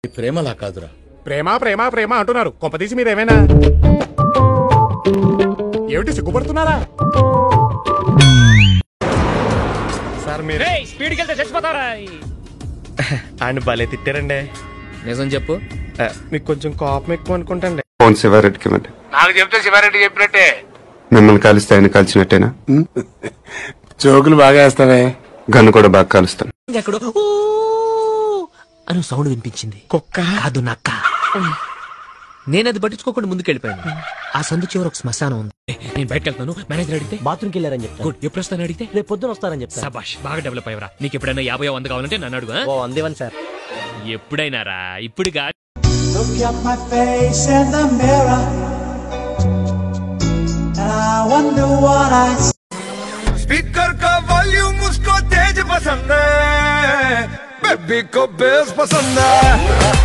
ఈ ప్రేమలా కాదురా ప్రేమ ప్రేమ ప్రేమ అంటున్నారు కొంపదీసి మీరేమైనా ఏమిటి సిగ్గుపడుతున్నారా సార్ మీరు స్పీడ్కి వెళ్తే చచ్చిపోతారా ఆయన భలే తిట్టారండి నిజం చెప్పు ఆ, మీకు కొంచెం కోపం ఎక్కువ అనుకుంటండి ఫోన్ శివారెడ్డికి ఇవ్వండి నాకు చెప్తే శివారెడ్డి చెప్పినట్టే మిమ్మల్ని కలిస్తే ఆయన కలిసినట్టేనా జోకులు బాగా వేస్తావే గన్ను కూడా బాగా కలుస్తాను ఎక్కడో ఊ అని సౌండ్ వినిపించింది కుక్క కాదు నక్క నేను అది పట్టించుకోకుండా ముందుకెళ్ళిపోయాను ఆ సందు చివర ఒక శ్మశానం ఉంది నేను బయటకు వెళ్తాను మేనేజర్ అడిగితే బాత్రూమ్కి వెళ్ళారని చెప్తాను గుడ్ ఎప్పుడు వస్తాను అడిగితే రేపు పొద్దున వస్తారని చెప్తాను సబాష్ బాగా డెవలప్ అయ్యవరా నీకు ఎప్పుడైనా యాభై వంద కావాలంటే నన్ను అడుగు ఆ? ఓ అందేవన్ సార్ ఎప్పుడైనా రా ఇప్పుడు కాదు Look at my face in the mirror. And I wonder what I see. Speaker का वॉल्यूम उसको तेज पसंद है बेबी को बेस पसंद है